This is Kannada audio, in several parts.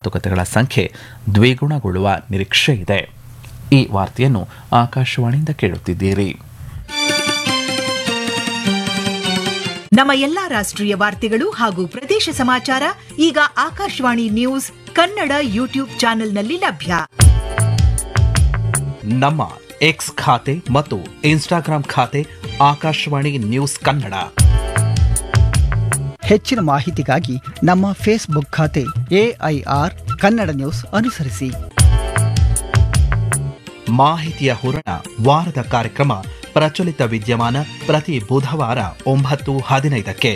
ಮಾತುಕತೆಗಳ ಸಂಖ್ಯೆ ದ್ವಿಗುಣಗೊಳ್ಳುವ ನಿರೀಕ್ಷೆ ಇದೆ ಈ ವಾರ್ತೆಯನ್ನು ಆಕಾಶವಾಣಿಯಿಂದ ಕೇಳುತ್ತಿದ್ದೀರಿ ನಮ್ಮ ಎಲ್ಲಾ ರಾಷ್ಟ್ರೀಯ ವಾರ್ತೆಗಳು ಹಾಗೂ ಪ್ರದೇಶ ಸಮಾಚಾರ ಈಗ ಆಕಾಶವಾಣಿ ನ್ಯೂಸ್ ಕನ್ನಡ ಯೂಟ್ಯೂಬ್ ಚಾನೆಲ್ನಲ್ಲಿ ಲಭ್ಯ ನಮ್ಮ ಎಕ್ಸ್ ಖಾತೆ ಮತ್ತು ಇನ್ಸ್ಟಾಗ್ರಾಂ ಖಾತೆ ಆಕಾಶವಾಣಿ ನ್ಯೂಸ್ ಕನ್ನಡ ಹೆಚ್ಚಿನ ಮಾಹಿತಿಗಾಗಿ ನಮ್ಮ ಫೇಸ್ಬುಕ್ ಖಾತೆ ಎಐಆರ್ ಕನ್ನಡ ನ್ಯೂಸ್ ಅನುಸರಿಸಿ ಮಾಹಿತಿಯ ಹೂರಣ ವಾರದ ಕಾರ್ಯಕ್ರಮ ಪ್ರಚಲಿತ ವಿದ್ಯಮಾನ ಪ್ರತಿ ಬುಧವಾರ ಒಂಬತ್ತು ಹದಿನೈದಕ್ಕೆ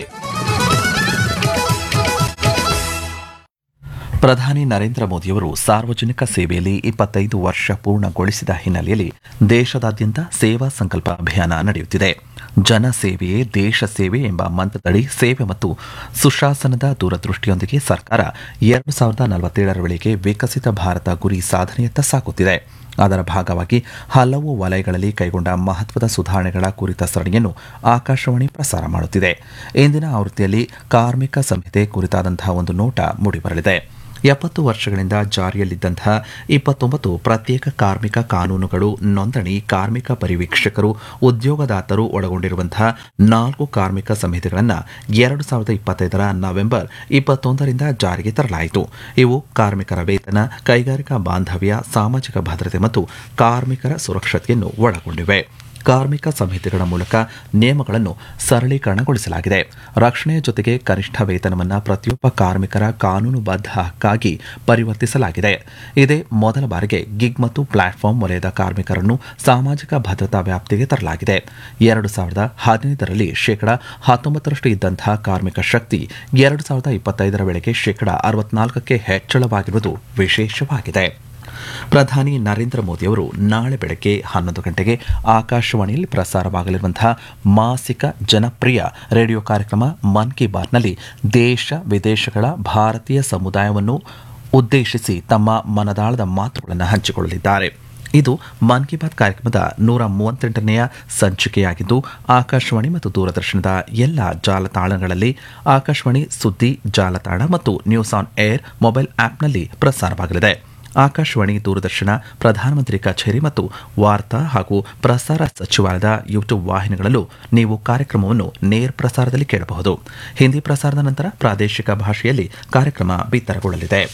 ಪ್ರಧಾನಿ ನರೇಂದ್ರ ಮೋದಿಯವರು ಸಾರ್ವಜನಿಕ ಸೇವೆಯಲ್ಲಿ ಇಪ್ಪತ್ತೈದು ವರ್ಷ ಪೂರ್ಣಗೊಳಿಸಿದ ಹಿನ್ನೆಲೆಯಲ್ಲಿ ದೇಶದಾದ್ಯಂತ ಸೇವಾ ಸಂಕಲ್ಪ ಅಭಿಯಾನ ನಡೆಯುತ್ತಿದೆ ಜನ ಸೇವೆಯೇ ದೇಶ ಸೇವೆ ಎಂಬ ಮಂತ್ರದಡಿ ಸೇವೆ ಮತ್ತು ಸುಶಾಸನದ ದೂರದೃಷ್ಟಿಯೊಂದಿಗೆ ಸರ್ಕಾರ ಎರಡು ಸಾವಿರದ ನಲವತ್ತೇಳರ ವೇಳೆಗೆ ವಿಕಸಿತ ಭಾರತ ಗುರಿ ಸಾಧನೆಯತ್ತ ಸಾಗುತ್ತಿದೆ ಅದರ ಭಾಗವಾಗಿ ಹಲವು ವಲಯಗಳಲ್ಲಿ ಕೈಗೊಂಡ ಮಹತ್ವದ ಸುಧಾರಣೆಗಳ ಕುರಿತ ಸರಣಿಯನ್ನು ಆಕಾಶವಾಣಿ ಪ್ರಸಾರ ಮಾಡುತ್ತಿದೆ ಇಂದಿನ ಆವೃತ್ತಿಯಲ್ಲಿ ಕಾರ್ಮಿಕ ಸಂಹಿತೆ ಕುರಿತಾದಂತಹ ಒಂದು ನೋಟ ಮೂಡಿಬರಲಿದೆ ಎಪ್ಪತ್ತು ವರ್ಷಗಳಿಂದ ಜಾರಿಯಲ್ಲಿದ್ದಂತಹ ಇಪ್ಪತ್ತೊಂಬತ್ತು ಪ್ರತ್ಯೇಕ ಕಾರ್ಮಿಕ ಕಾನೂನುಗಳು ನೋಂದಣಿ ಕಾರ್ಮಿಕ ಪರಿವೀಕ್ಷಕರು ಉದ್ಯೋಗದಾತರು ಒಳಗೊಂಡಿರುವಂತಹ ನಾಲ್ಕು ಕಾರ್ಮಿಕ ಸಂಹಿತೆಗಳನ್ನು ಎರಡು ಸಾವಿರದ ಇಪ್ಪತ್ತೈದರ ನವೆಂಬರ್ ಇಪ್ಪತ್ತೊಂದರಿಂದ ಜಾರಿಗೆ ತರಲಾಯಿತು ಇವು ಕಾರ್ಮಿಕರ ವೇತನ ಕೈಗಾರಿಕಾ ಬಾಂಧವ್ಯ ಸಾಮಾಜಿಕ ಭದ್ರತೆ ಮತ್ತು ಕಾರ್ಮಿಕರ ಸುರಕ್ಷತೆಯನ್ನು ಒಳಗೊಂಡಿವೆ ಕಾರ್ಮಿಕ ಸಂಹಿತೆಗಳ ಮೂಲಕ ನಿಯಮಗಳನ್ನು ಸರಳೀಕರಣಗೊಳಿಸಲಾಗಿದೆ ರಕ್ಷಣೆಯ ಜೊತೆಗೆ ಕನಿಷ್ಠ ವೇತನವನ್ನು ಪ್ರತಿಯೊಬ್ಬ ಕಾರ್ಮಿಕರ ಕಾನೂನುಬದ್ಧ ಹಕ್ಕಾಗಿ ಪರಿವರ್ತಿಸಲಾಗಿದೆ ಇದೇ ಮೊದಲ ಬಾರಿಗೆ ಗಿಗ್ ಮತ್ತು ಪ್ಲಾಟ್ಫಾರ್ಮ್ ವಲಯದ ಕಾರ್ಮಿಕರನ್ನು ಸಾಮಾಜಿಕ ಭದ್ರತಾ ವ್ಯಾಪ್ತಿಗೆ ತರಲಾಗಿದೆ ಎರಡು ಸಾವಿರದ ಹದಿನೈದರಲ್ಲಿ ಶೇಕಡಾ ಹತ್ತೊಂಬತ್ತರಷ್ಟು ಇದ್ದಂತಹ ಕಾರ್ಮಿಕ ಶಕ್ತಿ ಎರಡು ಸಾವಿರದ ಇಪ್ಪತ್ತೈದರ ವೇಳೆಗೆ ಶೇಕಡಾ ಅರವತ್ನಾಲ್ಕಕ್ಕೆ ಹೆಚ್ಚಳವಾಗಿರುವುದು ವಿಶೇಷವಾಗಿದೆ ಪ್ರಧಾನಿ ನರೇಂದ್ರ ಮೋದಿಯವರು ನಾಳೆ ಬೆಳಗ್ಗೆ ಹನ್ನೊಂದು ಗಂಟೆಗೆ ಆಕಾಶವಾಣಿಯಲ್ಲಿ ಪ್ರಸಾರವಾಗಲಿರುವಂತಹ ಮಾಸಿಕ ಜನಪ್ರಿಯ ರೇಡಿಯೋ ಕಾರ್ಯಕ್ರಮ ಮನ್ ಕಿ ಬಾತ್ನಲ್ಲಿ ದೇಶ ವಿದೇಶಗಳ ಭಾರತೀಯ ಸಮುದಾಯವನ್ನು ಉದ್ದೇಶಿಸಿ ತಮ್ಮ ಮನದಾಳದ ಮಾತುಗಳನ್ನು ಹಂಚಿಕೊಳ್ಳಲಿದ್ದಾರೆ ಇದು ಮನ್ ಕಿ ಬಾತ್ ಕಾರ್ಯಕ್ರಮದ ನೂರ ಮೂವತ್ತೆಂಟನೆಯ ಸಂಚಿಕೆಯಾಗಿದ್ದು ಆಕಾಶವಾಣಿ ಮತ್ತು ದೂರದರ್ಶನದ ಎಲ್ಲ ಜಾಲತಾಣಗಳಲ್ಲಿ ಆಕಾಶವಾಣಿ ಸುದ್ದಿ ಜಾಲತಾಣ ಮತ್ತು ನ್ಯೂಸ್ ಆನ್ ಏರ್ ಮೊಬೈಲ್ ಆಪ್ನಲ್ಲಿ ಪ್ರಸಾರವಾಗಲಿದೆ ಆಕಾಶವಾಣಿ ದೂರದರ್ಶನ ಪ್ರಧಾನಮಂತ್ರಿ ಕಚೇರಿ ಮತ್ತು ವಾರ್ತಾ ಹಾಗೂ ಪ್ರಸಾರ ಸಚಿವಾಲಯದ ಯೂಟ್ಯೂಬ್ ವಾಹಿನಿಗಳಲ್ಲೂ ನೀವು ಕಾರ್ಯಕ್ರಮವನ್ನು ನೇರ ಪ್ರಸಾರದಲ್ಲಿ ಕೇಳಬಹುದು ಹಿಂದಿ ಪ್ರಸಾರದ ನಂತರ ಪ್ರಾದೇಶಿಕ ಭಾಷೆಯಲ್ಲಿ ಕಾರ್ಯಕ್ರಮ ಬಿತ್ತರಗೊಳ್ಳಲಿದೆ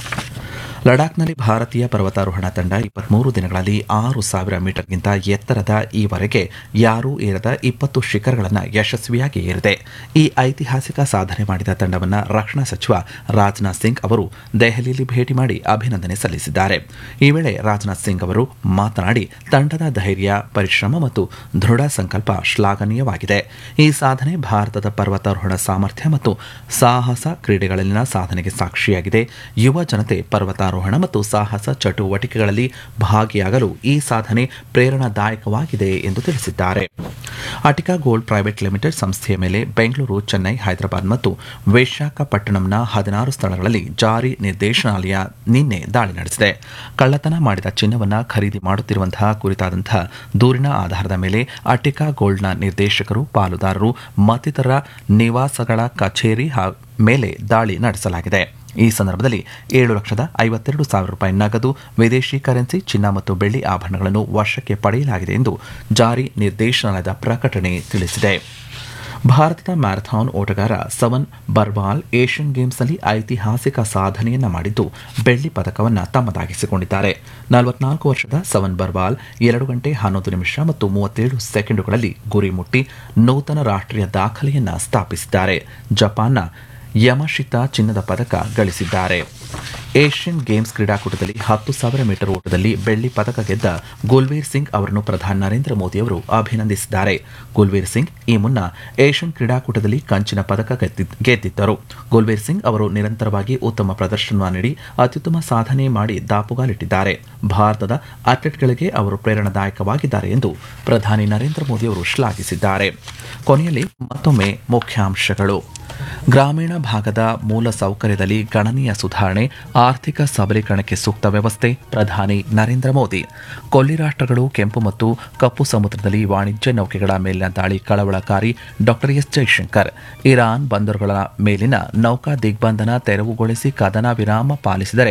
ಲಡಾಖ್ನಲ್ಲಿ ಭಾರತೀಯ ಪರ್ವತಾರೋಹಣ ತಂಡ ಇಪ್ಪತ್ಮೂರು ದಿನಗಳಲ್ಲಿ ಆರು ಸಾವಿರ ಮೀಟರ್ಗಿಂತ ಎತ್ತರದ ಈವರೆಗೆ ಯಾರೂ ಏರದ ಇಪ್ಪತ್ತು ಶಿಖರಗಳನ್ನು ಯಶಸ್ವಿಯಾಗಿ ಏರಿದೆ ಈ ಐತಿಹಾಸಿಕ ಸಾಧನೆ ಮಾಡಿದ ತಂಡವನ್ನು ರಕ್ಷಣಾ ಸಚಿವ ರಾಜನಾಥ್ ಸಿಂಗ್ ಅವರು ದೆಹಲಿಯಲ್ಲಿ ಭೇಟಿ ಮಾಡಿ ಅಭಿನಂದನೆ ಸಲ್ಲಿಸಿದ್ದಾರೆ ಈ ವೇಳೆ ರಾಜನಾಥ್ ಸಿಂಗ್ ಅವರು ಮಾತನಾಡಿ ತಂಡದ ಧೈರ್ಯ ಪರಿಶ್ರಮ ಮತ್ತು ದೃಢ ಸಂಕಲ್ಪ ಶ್ಲಾಘನೀಯವಾಗಿದೆ ಈ ಸಾಧನೆ ಭಾರತದ ಪರ್ವತಾರೋಹಣ ಸಾಮರ್ಥ್ಯ ಮತ್ತು ಸಾಹಸ ಕ್ರೀಡೆಗಳಲ್ಲಿನ ಸಾಧನೆಗೆ ಸಾಕ್ಷಿಯಾಗಿದೆ ಯುವ ಜನತೆ ಪರ್ವತಾರೋಹಣ ಮತ್ತು ಸಾಹಸ ಚಟುವಟಿಕೆಗಳಲ್ಲಿ ಭಾಗಿಯಾಗಲು ಈ ಸಾಧನೆ ಪ್ರೇರಣಾದಾಯಕವಾಗಿದೆ ಎಂದು ತಿಳಿಸಿದ್ದಾರೆ ಅಟಿಕಾ ಗೋಲ್ಡ್ ಪ್ರೈವೇಟ್ ಲಿಮಿಟೆಡ್ ಸಂಸ್ಥೆಯ ಮೇಲೆ ಬೆಂಗಳೂರು ಚೆನ್ನೈ ಹೈದರಾಬಾದ್ ಮತ್ತು ವಿಶಾಖಪಟ್ಟಣಂನ ಹದಿನಾರು ಸ್ಥಳಗಳಲ್ಲಿ ಜಾರಿ ನಿರ್ದೇಶನಾಲಯ ನಿನ್ನೆ ದಾಳಿ ನಡೆಸಿದೆ ಕಳ್ಳತನ ಮಾಡಿದ ಚಿನ್ನವನ್ನು ಖರೀದಿ ಮಾಡುತ್ತಿರುವಂತಹ ಕುರಿತಾದಂತಹ ದೂರಿನ ಆಧಾರದ ಮೇಲೆ ಅಟಿಕಾ ಗೋಲ್ಡ್ನ ನಿರ್ದೇಶಕರು ಪಾಲುದಾರರು ಮತ್ತಿತರ ನಿವಾಸಗಳ ಕಚೇರಿ ಮೇಲೆ ದಾಳಿ ನಡೆಸಲಾಗಿದೆ ಈ ಸಂದರ್ಭದಲ್ಲಿ ಏಳು ಲಕ್ಷದ ಐವತ್ತೆರಡು ಸಾವಿರ ರೂಪಾಯಿ ನಗದು ವಿದೇಶಿ ಕರೆನ್ಸಿ ಚಿನ್ನ ಮತ್ತು ಬೆಳ್ಳಿ ಆಭರಣಗಳನ್ನು ವಶಕ್ಕೆ ಪಡೆಯಲಾಗಿದೆ ಎಂದು ಜಾರಿ ನಿರ್ದೇಶನಾಲಯದ ಪ್ರಕಟಣೆ ತಿಳಿಸಿದೆ ಭಾರತದ ಮ್ಯಾರಥಾನ್ ಓಟಗಾರ ಸವನ್ ಬರ್ವಾಲ್ ಏಷ್ಯನ್ ಗೇಮ್ಸ್ನಲ್ಲಿ ಐತಿಹಾಸಿಕ ಸಾಧನೆಯನ್ನ ಮಾಡಿದ್ದು ಬೆಳ್ಳಿ ಪದಕವನ್ನು ತಮ್ಮದಾಗಿಸಿಕೊಂಡಿದ್ದಾರೆ ನಲವತ್ನಾಲ್ಕು ವರ್ಷದ ಸವನ್ ಬರ್ವಾಲ್ ಎರಡು ಗಂಟೆ ಹನ್ನೊಂದು ನಿಮಿಷ ಮತ್ತು ಮೂವತ್ತೇಳು ಸೆಕೆಂಡುಗಳಲ್ಲಿ ಗುರಿ ಮುಟ್ಟಿ ನೂತನ ರಾಷ್ಟ್ರೀಯ ದಾಖಲೆಯನ್ನ ಸ್ಥಾಪಿಸಿದ್ದಾರೆ ಜಪಾನ್ನ ಯಮಶಿತಾ ಚಿನ್ನದ ಪದಕ ಗಳಿಸಿದ್ದಾರೆ ಏಷ್ಯನ್ ಗೇಮ್ಸ್ ಕ್ರೀಡಾಕೂಟದಲ್ಲಿ ಹತ್ತು ಸಾವಿರ ಮೀಟರ್ ಓಟದಲ್ಲಿ ಬೆಳ್ಳಿ ಪದಕ ಗೆದ್ದ ಗುಲ್ವೀರ್ ಸಿಂಗ್ ಅವರನ್ನು ಪ್ರಧಾನಿ ನರೇಂದ್ರ ಮೋದಿ ಅವರು ಅಭಿನಂದಿಸಿದ್ದಾರೆ ಗುಲ್ವೀರ್ ಸಿಂಗ್ ಈ ಮುನ್ನ ಏಷ್ಯನ್ ಕ್ರೀಡಾಕೂಟದಲ್ಲಿ ಕಂಚಿನ ಪದಕ ಗೆದ್ದಿದ್ದರು ಗುಲ್ವೀರ್ ಸಿಂಗ್ ಅವರು ನಿರಂತರವಾಗಿ ಉತ್ತಮ ಪ್ರದರ್ಶನ ನೀಡಿ ಅತ್ಯುತ್ತಮ ಸಾಧನೆ ಮಾಡಿ ದಾಪುಗಾಲಿಟ್ಟಿದ್ದಾರೆ ಭಾರತದ ಅಥ್ಲೆಟ್ಗಳಿಗೆ ಅವರು ಪ್ರೇರಣಾದಾಯಕವಾಗಿದ್ದಾರೆ ಎಂದು ಪ್ರಧಾನಿ ನರೇಂದ್ರ ಮೋದಿ ಅವರು ಶ್ಲಾಘಿಸಿದ್ದಾರೆ ಕೊನೆಯಲ್ಲಿ ಮತ್ತೊಮ್ಮೆ ಮುಖ್ಯಾಂಶಗಳು ಗ್ರಾಮೀಣ ಭಾಗದ ಮೂಲ ಸೌಕರ್ಯದಲ್ಲಿ ಗಣನೀಯ ಸುಧಾರಣೆ ಆರ್ಥಿಕ ಸಬಲೀಕರಣಕ್ಕೆ ಸೂಕ್ತ ವ್ಯವಸ್ಥೆ ಪ್ರಧಾನಿ ನರೇಂದ್ರ ಮೋದಿ ಕೊಲ್ಲಿ ರಾಷ್ಟ್ರಗಳು ಕೆಂಪು ಮತ್ತು ಕಪ್ಪು ಸಮುದ್ರದಲ್ಲಿ ವಾಣಿಜ್ಯ ನೌಕೆಗಳ ಮೇಲಿನ ದಾಳಿ ಕಳವಳಕಾರಿ ಡಾಕ್ಟರ್ ಎಸ್ ಜೈಶಂಕರ್ ಇರಾನ್ ಬಂದರುಗಳ ಮೇಲಿನ ನೌಕಾ ದಿಗ್ಬಂಧನ ತೆರವುಗೊಳಿಸಿ ಕದನ ವಿರಾಮ ಪಾಲಿಸಿದರೆ